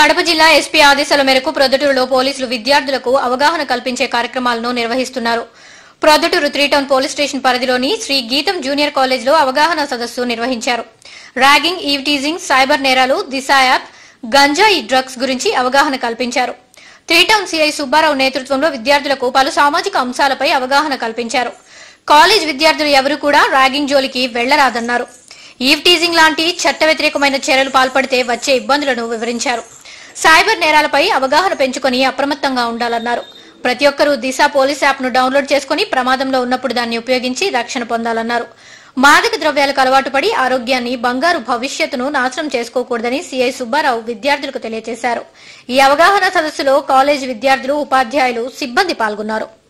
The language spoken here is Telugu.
కడప జిల్లా ఎస్పీ ఆదేశాల మేరకు ప్రొద్దుటూరులో పోలీసులు విద్యార్థులకు అవగాహన కల్పించే కార్యక్రమాలను నిర్వహిస్తున్నారు Proddatur three town police station పరిధిలోని శ్రీ గీతం జూనియర్ కాలేజ్లో అవగాహన సదస్సు నిర్వహించారు ర్యాగింగ్ ఈవ్ టీజింగ్ సైబర్ నేరాలు దిశ యాప్ గంజాయి డ్రగ్స్ గురించి అవగాహన కల్పించారు త్రీ టౌన్ సిఐ సుబ్బారావు నేతృత్వంలో విద్యార్థులకు పలు సామాజిక అంశాలపై అవగాహన కల్పించారు కాలేజ్ విద్యార్థులు ఎవరూ కూడా ర్యాగింగ్ జోలికి వెళ్లరాదన్నారు ఈవ్ టీజింగ్ లాంటి చట్ట వ్యతిరేకమైన చర్యలు పాల్పడితే వచ్చే ఇబ్బందులను వివరించారు సైబర్ నేరాలపై అవగాహన పెంచుకొని అప్రమత్తంగా ఉండాలన్నారు ప్రతి ఒక్కరూ దిశ పోలీస్ యాప్ ను డౌన్లోడ్ చేసుకుని ప్రమాదంలో ఉన్నప్పుడు దాన్ని ఉపయోగించి రక్షణ పొందాలన్నారు మాదక ద్రవ్యాలకు అలవాటు పడి ఆరోగ్యాన్ని బంగారు భవిష్యత్తును నాశనం చేసుకోకూడదని సీఐ సుబ్బారావు విద్యార్థులకు తెలియజేశారు ఈ అవగాహన సదస్సులో కాలేజ్ విద్యార్థులు ఉపాధ్యాయులు సిబ్బంది పాల్గొన్నారు